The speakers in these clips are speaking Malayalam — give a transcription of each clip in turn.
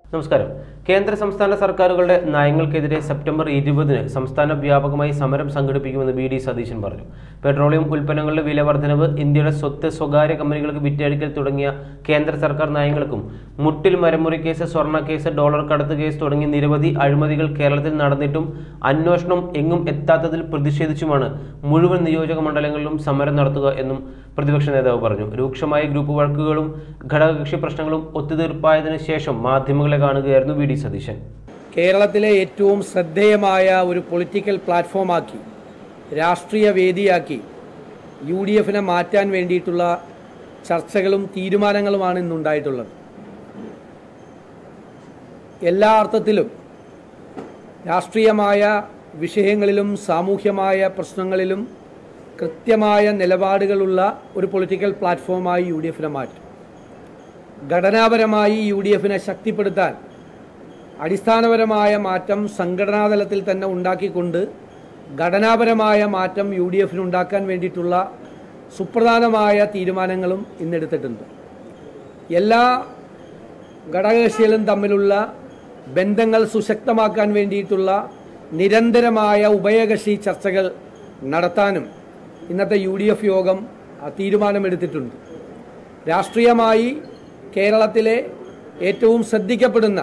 നമസ്കാരം കേന്ദ്ര സംസ്ഥാന സർക്കാരുകളുടെ നയങ്ങൾക്കെതിരെ സെപ്റ്റംബർ ഇരുപതിന് സംസ്ഥാന വ്യാപകമായി സമരം സംഘടിപ്പിക്കുമെന്ന് ബി ഡി സതീശൻ പറഞ്ഞു പെട്രോളിയം ഉൽപ്പന്നങ്ങളുടെ വില വർധനവ് ഇന്ത്യയുടെ സ്വത്ത് സ്വകാര്യ കമ്പനികൾക്ക് വിറ്റഴിക്കൽ തുടങ്ങിയ കേന്ദ്ര സർക്കാർ നയങ്ങൾക്കും മുട്ടിൽ മരമുറി കേസ് സ്വർണ്ണ കേസ് ഡോളർ കടത്ത് കേസ് തുടങ്ങി നിരവധി അഴിമതികൾ കേരളത്തിൽ നടന്നിട്ടും അന്വേഷണം എങ്ങും എത്താത്തതിൽ പ്രതിഷേധിച്ചുമാണ് മുഴുവൻ നിയോജക മണ്ഡലങ്ങളിലും സമരം നടത്തുക എന്നും പ്രതിപക്ഷ നേതാവ് പറഞ്ഞു രൂക്ഷമായ ഗ്രൂപ്പ് വഴക്കുകളും ഘടകകക്ഷി പ്രശ്നങ്ങളും ഒത്തുതീർപ്പായതിനു ശേഷം മാധ്യമങ്ങളെ കാണുകയായിരുന്നു വി ഡി സതീശൻ കേരളത്തിലെ ഏറ്റവും ശ്രദ്ധേയമായ ഒരു പൊളിറ്റിക്കൽ പ്ലാറ്റ്ഫോമാക്കി രാഷ്ട്രീയ വേദിയാക്കി യു ഡി എഫിനെ മാറ്റാൻ വേണ്ടിയിട്ടുള്ള ചർച്ചകളും തീരുമാനങ്ങളുമാണ് ഇന്നുണ്ടായിട്ടുള്ളത് എല്ലാ അർത്ഥത്തിലും രാഷ്ട്രീയമായ വിഷയങ്ങളിലും സാമൂഹ്യമായ പ്രശ്നങ്ങളിലും കൃത്യമായ നിലപാടുകളുള്ള ഒരു പൊളിറ്റിക്കൽ പ്ലാറ്റ്ഫോമായി യു ഡി എഫിനെ മാറ്റും ഘടനാപരമായി യു ഡി എഫിനെ ശക്തിപ്പെടുത്താൻ അടിസ്ഥാനപരമായ മാറ്റം സംഘടനാതലത്തിൽ തന്നെ ഉണ്ടാക്കിക്കൊണ്ട് ഘടനാപരമായ മാറ്റം യു ഡി എഫിന് ഉണ്ടാക്കാൻ വേണ്ടിയിട്ടുള്ള സുപ്രധാനമായ തീരുമാനങ്ങളും ഇന്നെടുത്തിട്ടുണ്ട് എല്ലാ ഘടകകക്ഷികളും തമ്മിലുള്ള ബന്ധങ്ങൾ സുശക്തമാക്കാൻ വേണ്ടിയിട്ടുള്ള നിരന്തരമായ ഉഭയകക്ഷി ചർച്ചകൾ നടത്താനും ഇന്നത്തെ യു ഡി എഫ് യോഗം ആ, തീരുമാനമെടുത്തിട്ടുണ്ട് രാഷ്ട്രീയമായി കേരളത്തിലെ ഏറ്റവും ശ്രദ്ധിക്കപ്പെടുന്ന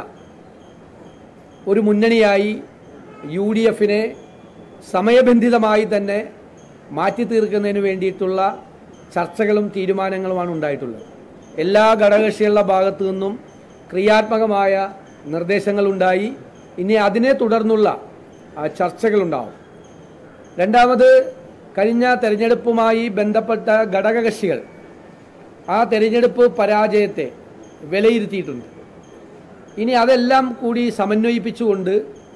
ഒരു മുന്നണിയായി യു ഡി എഫിനെ സമയബന്ധിതമായി തന്നെ മാറ്റി തീർക്കുന്നതിന് വേണ്ടിയിട്ടുള്ള ചർച്ചകളും തീരുമാനങ്ങളുമാണ് ഉണ്ടായിട്ടുള്ളത് എല്ലാ ഘടകകക്ഷികളുടെ ഭാഗത്തു നിന്നും ക്രിയാത്മകമായ നിർദ്ദേശങ്ങളുണ്ടായി ഇനി അതിനെ തുടർന്നുള്ള ആ, ചർച്ചകളുണ്ടാവും രണ്ടാമത് കഴിഞ്ഞ തെരഞ്ഞെടുപ്പുമായി ബന്ധപ്പെട്ട ഘടകകക്ഷികൾ ആ തെരഞ്ഞെടുപ്പ് പരാജയത്തെ വിലയിരുത്തിയിട്ടുണ്ട് ഇനി അതെല്ലാം കൂടി സമന്വയിപ്പിച്ചുകൊണ്ട്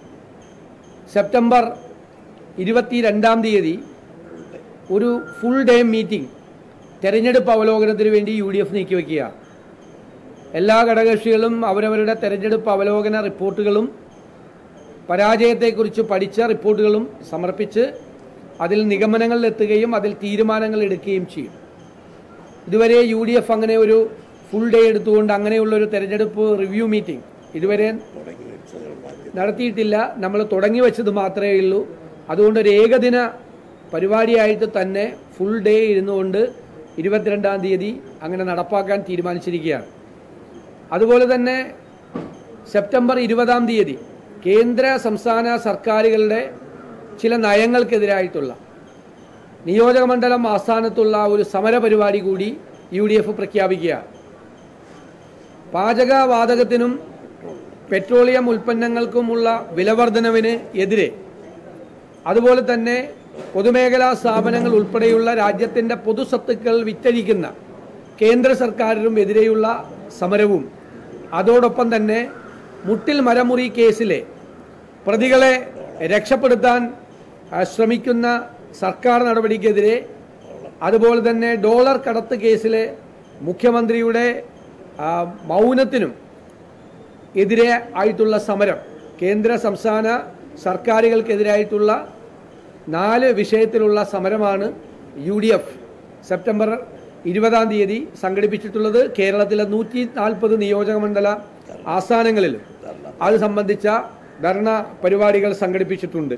സെപ്റ്റംബർ ഇരുപത്തിരണ്ടാം തീയതി ഒരു ഫുൾ ഡേ മീറ്റിംഗ് തെരഞ്ഞെടുപ്പ് അവലോകനത്തിന് വേണ്ടി യു ഡി എഫ് നീക്കിവെക്കുക എല്ലാ ഘടകകക്ഷികളും അവരവരുടെ തെരഞ്ഞെടുപ്പ് അവലോകന റിപ്പോർട്ടുകളും പരാജയത്തെക്കുറിച്ച് പഠിച്ച റിപ്പോർട്ടുകളും സമർപ്പിച്ച് അതിൽ നിഗമനങ്ങളിലെത്തുകയും അതിൽ തീരുമാനങ്ങൾ എടുക്കുകയും ചെയ്യും ഇതുവരെ യു ഡി എഫ് അങ്ങനെ ഒരു ഫുൾ ഡേ എടുത്തുകൊണ്ട് അങ്ങനെയുള്ള ഒരു തെരഞ്ഞെടുപ്പ് റിവ്യൂ മീറ്റിംഗ് ഇതുവരെ നടത്തിയിട്ടില്ല നമ്മൾ തുടങ്ങി വെച്ചത് മാത്രമേ ഉള്ളൂ അതുകൊണ്ട് ഒരു ഏകദിന പരിപാടിയായിട്ട് തന്നെ ഫുൾ ഡേ ഇരുന്നുകൊണ്ട് ഇരുപത്തിരണ്ടാം തീയതി അങ്ങനെ നടപ്പാക്കാൻ തീരുമാനിച്ചിരിക്കുകയാണ് അതുപോലെ തന്നെ സെപ്റ്റംബർ ഇരുപതാം തീയതി കേന്ദ്ര സംസ്ഥാന സർക്കാരുകളുടെ ചില നയങ്ങൾക്കെതിരായിട്ടുള്ള നിയോജകമണ്ഡലം ആസ്ഥാനത്തുള്ള ഒരു സമര പരിപാടി കൂടി യു ഡി എഫ് പ്രഖ്യാപിക്കുക പാചകവാതകത്തിനും പെട്രോളിയം ഉൽപ്പന്നങ്ങൾക്കുമുള്ള വിലവർധനവിന് എതിരെ അതുപോലെ തന്നെ പൊതുമേഖലാ സ്ഥാപനങ്ങൾ ഉൾപ്പെടെയുള്ള രാജ്യത്തിൻ്റെ പൊതുസ്വത്തുക്കൾ വിറ്റഴിക്കുന്ന കേന്ദ്ര സർക്കാരിനും എതിരെയുള്ള സമരവും അതോടൊപ്പം തന്നെ മുട്ടിൽ മരമുറി കേസിലെ പ്രതികളെ രക്ഷപ്പെടുത്താൻ ആ, ശ്രമിക്കുന്ന സർക്കാർ നടപടിക്കെതിരെ അതുപോലെ തന്നെ ഡോളർ കടത്ത് കേസിലെ മുഖ്യമന്ത്രിയുടെ ആ, മൗനത്തിനും എതിരെ ആയിട്ടുള്ള സമരം കേന്ദ്ര സംസ്ഥാന സർക്കാരുകൾക്കെതിരായിട്ടുള്ള നാല് വിഷയത്തിലുള്ള സമരമാണ് യു ഡി എഫ് സെപ്റ്റംബർ ഇരുപതാം തീയതി സംഘടിപ്പിച്ചിട്ടുള്ളത് കേരളത്തിലെ നൂറ്റി നാൽപ്പത് നിയോജകമണ്ഡല ആസ്ഥാനങ്ങളിലും അത് സംബന്ധിച്ച ധർണ പരിപാടികൾ സംഘടിപ്പിച്ചിട്ടുണ്ട്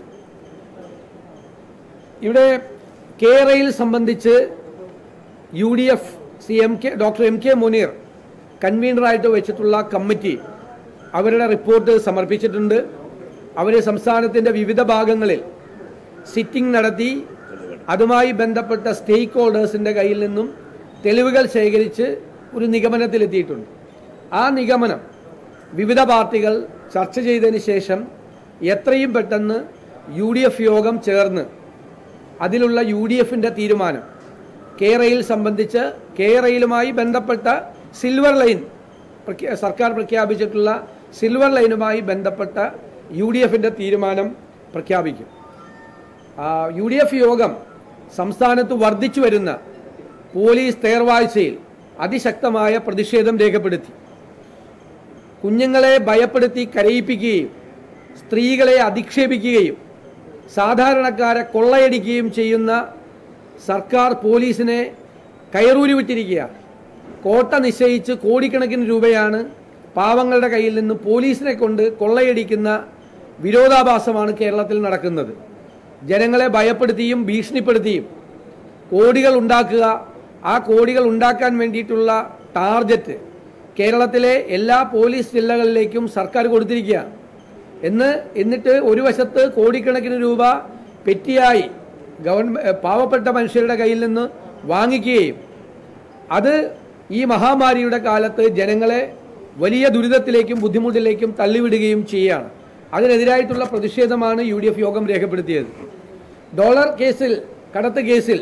ഇവിടെ കേരയിൽ സംബന്ധിച്ച് U D F C M K doctor M K Muneer കൺവീനറായിട്ട് വെച്ചിട്ടുള്ള കമ്മിറ്റി അവരുടെ റിപ്പോർട്ട് സമർപ്പിച്ചിട്ടുണ്ട് അവർ സംസ്ഥാനത്തിൻ്റെ വിവിധ ഭാഗങ്ങളിൽ സിറ്റിംഗ് നടത്തി അതുമായി ബന്ധപ്പെട്ട സ്റ്റേക്ക് ഹോൾഡേഴ്സിൻ്റെ കയ്യിൽ നിന്നും തെളിവുകൾ ശേഖരിച്ച് ഒരു നിഗമനത്തിലെത്തിയിട്ടുണ്ട് ആ നിഗമനം വിവിധ പാർട്ടികൾ ചർച്ച ചെയ്തതിന് ശേഷം എത്രയും പെട്ടെന്ന് യു ഡി എഫ് യോഗം ചേർന്ന് അതിലുള്ള യു ഡി എഫിൻ്റെ തീരുമാനം കേരയിൽ സംബന്ധിച്ച് കേരയിലുമായി ബന്ധപ്പെട്ട സിൽവർ ലൈൻ പ്രഖ്യാ- സർക്കാർ പ്രഖ്യാപിച്ചിട്ടുള്ള സിൽവർ ലൈനുമായി ബന്ധപ്പെട്ട യു ഡി എഫിൻ്റെ തീരുമാനം പ്രഖ്യാപിക്കും ആ, യു ഡി എഫ് യോഗം സംസ്ഥാനത്ത് വർദ്ധിച്ചു വരുന്ന പോലീസ് തേർവാഴ്ചയിൽ അതിശക്തമായ പ്രതിഷേധം രേഖപ്പെടുത്തി കുഞ്ഞുങ്ങളെ ഭയപ്പെടുത്തി കരയിപ്പിക്കുകയും സ്ത്രീകളെ അധിക്ഷേപിക്കുകയും സാധാരണക്കാരെ കൊള്ളയടിക്കുകയും ചെയ്യുന്ന സർക്കാർ പോലീസിനെ കയറൂരി വിട്ടിരിക്കുകയാണ് കോട്ട നിശ്ചയിച്ച് കോടിക്കണക്കിന് രൂപയാണ് പാവങ്ങളുടെ കയ്യിൽ നിന്ന് പോലീസിനെ കൊണ്ട് കൊള്ളയടിക്കുന്ന വിരോധാഭാസമാണ് കേരളത്തിൽ നടക്കുന്നത് ജനങ്ങളെ ഭയപ്പെടുത്തിയും ഭീഷണിപ്പെടുത്തിയും കോടികൾ ഉണ്ടാക്കുക ആ കോടികൾ ഉണ്ടാക്കാൻ വേണ്ടിയിട്ടുള്ള ടാർഗറ്റ് കേരളത്തിലെ എല്ലാ പോലീസ് ജില്ലകളിലേക്കും സർക്കാർ കൊടുത്തിരിക്കുകയാണ് എന്ന് എന്നിട്ട് ഒരു വശത്ത് കോടിക്കണക്കിന് രൂപ പെറ്റിയായി ഗവൺമെന്റ് പാവപ്പെട്ട മനുഷ്യരുടെ കയ്യിൽ നിന്ന് വാങ്ങിക്കുകയും അത് ഈ മഹാമാരിയുടെ കാലത്ത് ജനങ്ങളെ വലിയ ദുരിതത്തിലേക്കും ബുദ്ധിമുട്ടിലേക്കും തള്ളിവിടുകയും ചെയ്യുകയാണ് അതിനെതിരായിട്ടുള്ള പ്രതിഷേധമാണ് യു ഡി എഫ് യോഗം രേഖപ്പെടുത്തിയത് ഡോളർ കേസിൽ കടത്ത് കേസിൽ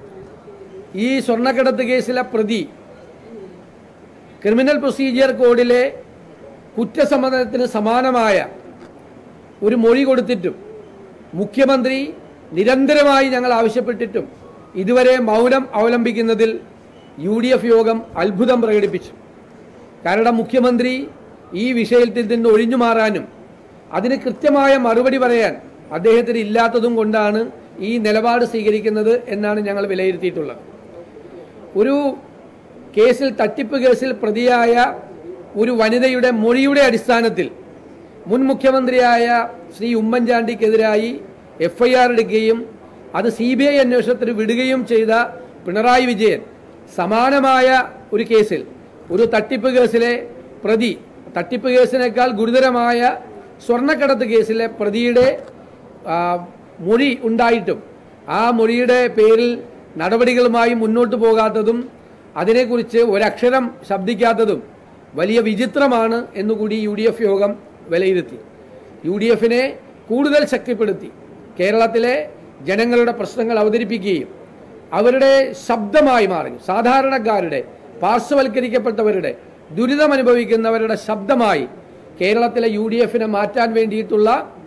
ഈ സ്വർണ്ണക്കടത്ത് കേസിലെ പ്രതി ക്രിമിനൽ പ്രൊസീജിയർ കോഡിലെ കുറ്റസമ്മതത്തിന് സമാനമായ ഒരു മൊഴി കൊടുത്തിട്ടും മുഖ്യമന്ത്രി നിരന്തരമായി ഞങ്ങൾ ആവശ്യപ്പെട്ടിട്ടും ഇതുവരെ മൗനം അവലംബിക്കുന്നതിൽ യു ഡി എഫ് യോഗം അത്ഭുതം പ്രകടിപ്പിച്ചു കാരണം മുഖ്യമന്ത്രി ഈ വിഷയത്തിൽ നിന്ന് ഒഴിഞ്ഞു മാറാനും അതിന് കൃത്യമായ മറുപടി പറയാൻ അദ്ദേഹത്തിന് ഇല്ലാത്തതും കൊണ്ടാണ് ഈ നിലപാട് സ്വീകരിക്കുന്നത് എന്നാണ് ഞങ്ങൾ വിലയിരുത്തിയിട്ടുള്ളത് ഒരു കേസിൽ തട്ടിപ്പ് കേസിൽ പ്രതിയായ ഒരു വനിതയുടെ മൊഴിയുടെ അടിസ്ഥാനത്തിൽ മുൻ മുഖ്യമന്ത്രിയായ ശ്രീ ഉമ്മൻചാണ്ടിക്കെതിരായി എഫ്ഐആർ എടുക്കുകയും അത് സി ബി ഐ അന്വേഷണത്തിന് വിടുകയും ചെയ്ത പിണറായി വിജയൻ സമാനമായ ഒരു കേസിൽ ഒരു തട്ടിപ്പ് കേസിലെ പ്രതി തട്ടിപ്പ് കേസിനേക്കാൾ ഗുരുതരമായ സ്വർണ്ണക്കടത്ത് കേസിലെ പ്രതിയുടെ ആ, മൊഴി ഉണ്ടായിട്ടും ആ മൊഴിയുടെ പേരിൽ നടപടികളുമായി മുന്നോട്ട് പോകാത്തതും അതിനെക്കുറിച്ച് ഒരക്ഷരം ശബ്ദിക്കാത്തതും വലിയ വിചിത്രമാണ് എന്നുകൂടി യു ഡി എഫ് യോഗം വിലയിരുത്തി യു ഡി എഫിനെ കൂടുതൽ ശക്തിപ്പെടുത്തി കേരളത്തിലെ ജനങ്ങളുടെ പ്രശ്നങ്ങൾ അവതരിപ്പിക്കുകയും അവരുടെ ശബ്ദമായി മാറി സാധാരണക്കാരുടെ പാർശ്വവൽക്കരിക്കപ്പെട്ടവരുടെ ദുരിതമനുഭവിക്കുന്നവരുടെ ശബ്ദമായി കേരളത്തിലെ യു ഡി എഫിനെ മാറ്റാൻ വേണ്ടിയിട്ടുള്ള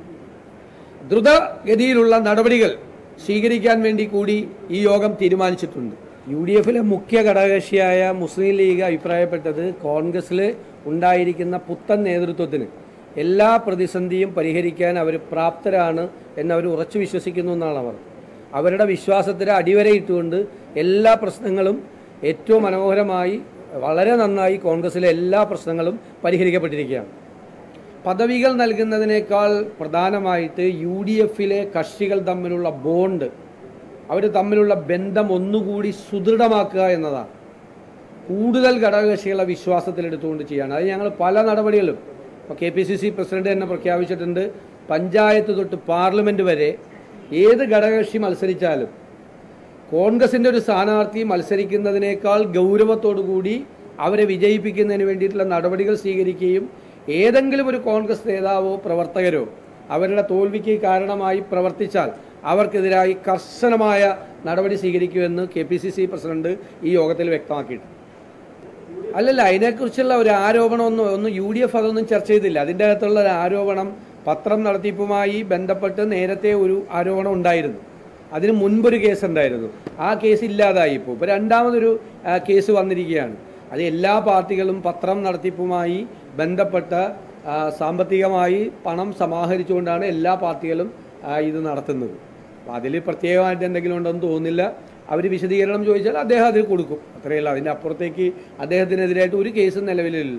ദ്രുതഗതിയിലുള്ള നടപടികൾ സ്വീകരിക്കാൻ വേണ്ടി കൂടി ഈ യോഗം തീരുമാനിച്ചിട്ടുണ്ട് യു ഡി എഫിലെ മുഖ്യ ഘടകകക്ഷിയായ മുസ്ലിം ലീഗ് അഭിപ്രായപ്പെട്ടത് കോൺഗ്രസിൽ ഉണ്ടായിരിക്കുന്ന പുത്തൻ നേതൃത്വത്തിന് എല്ലാ പ്രതിസന്ധിയും പരിഹരിക്കാൻ അവർ പ്രാപ്തരാണ് എന്നവർ ഉറച്ചു വിശ്വസിക്കുന്നു എന്നാണ് അവർ അവരുടെ വിശ്വാസത്തിന് അടിവരയിട്ടുകൊണ്ട് എല്ലാ പ്രശ്നങ്ങളും ഏറ്റവും മനോഹരമായി വളരെ നന്നായി കോൺഗ്രസിലെ എല്ലാ പ്രശ്നങ്ങളും പരിഹരിക്കപ്പെട്ടിരിക്കുകയാണ് പദവികൾ നൽകുന്നതിനേക്കാൾ പ്രധാനമായിട്ട് യു ഡി എഫിലെ കക്ഷികൾ തമ്മിലുള്ള ബോണ്ട് അവർ തമ്മിലുള്ള ബന്ധം ഒന്നുകൂടി സുദൃഢമാക്കുക എന്നതാണ് കൂടുതൽ ഘടകകക്ഷികളെ വിശ്വാസത്തിലെടുത്തുകൊണ്ട് ചെയ്യാണ് അത് ഞങ്ങൾ പല നടപടികളും ഇപ്പോൾ K P C C president തന്നെ പ്രഖ്യാപിച്ചിട്ടുണ്ട് പഞ്ചായത്ത് തൊട്ട് പാർലമെന്റ് വരെ ഏത് ഘടകകക്ഷി മത്സരിച്ചാലും കോൺഗ്രസിന്റെ ഒരു സ്ഥാനാർത്ഥി മത്സരിക്കുന്നതിനേക്കാൾ ഗൗരവത്തോടു കൂടി അവരെ വിജയിപ്പിക്കുന്നതിന് വേണ്ടിയിട്ടുള്ള നടപടികൾ സ്വീകരിക്കുകയും ഏതെങ്കിലും ഒരു കോൺഗ്രസ് നേതാവോ പ്രവർത്തകരോ അവരുടെ തോൽവിക്ക് കാരണമായി പ്രവർത്തിച്ചാൽ അവർക്കെതിരായി കർശനമായ നടപടി സ്വീകരിക്കുമെന്ന് K P C C president ഈ യോഗത്തിൽ വ്യക്തമാക്കിയിട്ടുണ്ട് അല്ലല്ല അതിനെക്കുറിച്ചുള്ള ഒരു ആരോപണമൊന്നും ഒന്നും യു ഡി എഫ് അതൊന്നും ചർച്ച ചെയ്തില്ല അതിൻ്റെ അകത്തുള്ള ഒരു ആരോപണം പത്രം നടത്തിപ്പുമായി ബന്ധപ്പെട്ട് നേരത്തെ ഒരു ആരോപണം ഉണ്ടായിരുന്നു അതിന് മുൻപൊരു കേസ് ഉണ്ടായിരുന്നു ആ കേസ് ഇല്ലാതായി ഇപ്പോൾ ഇപ്പോൾ രണ്ടാമതൊരു ആ, കേസ് വന്നിരിക്കുകയാണ് അത് എല്ലാ പാർട്ടികളും പത്രം നടത്തിപ്പുമായി ബന്ധപ്പെട്ട ആ, സാമ്പത്തികമായി പണം സമാഹരിച്ചുകൊണ്ടാണ് എല്ലാ പാർട്ടികളും ആ, ഇത് നടത്തുന്നത് അപ്പോൾ അതിൽ പ്രത്യേകമായിട്ട് എന്തെങ്കിലും ഉണ്ടെന്ന് തോന്നുന്നില്ല അവർ വിശദീകരണം ചോദിച്ചാൽ അദ്ദേഹം അതിൽ കൊടുക്കും അത്രയല്ല അതിൻ്റെ അപ്പുറത്തേക്ക് അദ്ദേഹത്തിനെതിരായിട്ട് ഒരു കേസും നിലവിലില്ല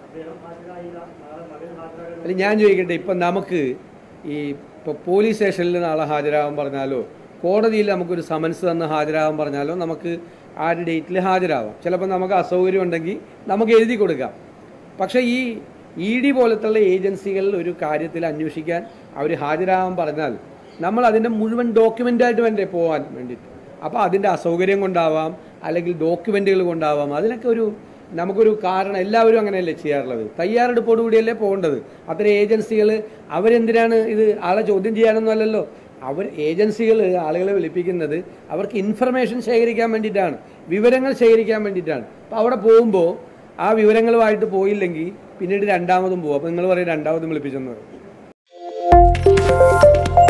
അല്ല ഞാൻ ചോദിക്കട്ടെ ഇപ്പം നമുക്ക് ഈ ഇപ്പോൾ പോലീസ് സ്റ്റേഷനിൽ നാളെ ഹാജരാകാൻ പറഞ്ഞാലോ കോടതിയിൽ നമുക്കൊരു സമൻസ് തന്ന് ഹാജരാകാൻ പറഞ്ഞാലോ നമുക്ക് ആ ഒരു ഡേറ്റിൽ ഹാജരാവാം ചിലപ്പോൾ നമുക്ക് അസൗകര്യം ഉണ്ടെങ്കിൽ നമുക്ക് എഴുതി കൊടുക്കാം പക്ഷേ ഈ ഇ ഡി പോലത്തുള്ള ഏജൻസികളിൽ ഒരു കാര്യത്തിൽ അന്വേഷിക്കാൻ അവർ ഹാജരാകാൻ പറഞ്ഞാൽ നമ്മൾ അതിൻ്റെ മുഴുവൻ ഡോക്യുമെൻ്റായിട്ട് വേണ്ടേ പോകാൻ വേണ്ടിയിട്ട് അപ്പോൾ അതിൻ്റെ അസൗകര്യം കൊണ്ടാവാം അല്ലെങ്കിൽ ഡോക്യുമെൻ്റുകൾ കൊണ്ടാവാം അതിനൊക്കെ ഒരു നമുക്കൊരു കാരണം എല്ലാവരും അങ്ങനെയല്ലേ ചെയ്യാറുള്ളത് തയ്യാറെടുപ്പോടുകൂടിയല്ലേ പോകേണ്ടത് അത്തരം ഏജൻസികൾ അവരെന്തിനാണ് ഇത് ആളെ ചോദ്യം ചെയ്യാനൊന്നും അല്ലല്ലോ അവർ ഏജൻസികൾ ആളുകളെ വിളിപ്പിക്കുന്നത് അവർക്ക് ഇൻഫർമേഷൻ ശേഖരിക്കാൻ വേണ്ടിയിട്ടാണ് വിവരങ്ങൾ ശേഖരിക്കാൻ വേണ്ടിയിട്ടാണ് അപ്പോൾ അവിടെ പോകുമ്പോൾ ആ വിവരങ്ങളുമായിട്ട് പോയില്ലെങ്കിൽ പിന്നീട് രണ്ടാമതും പോകും അപ്പോൾ നിങ്ങൾ പറയും രണ്ടാമതും വിളിപ്പിച്ചെന്ന് പറയും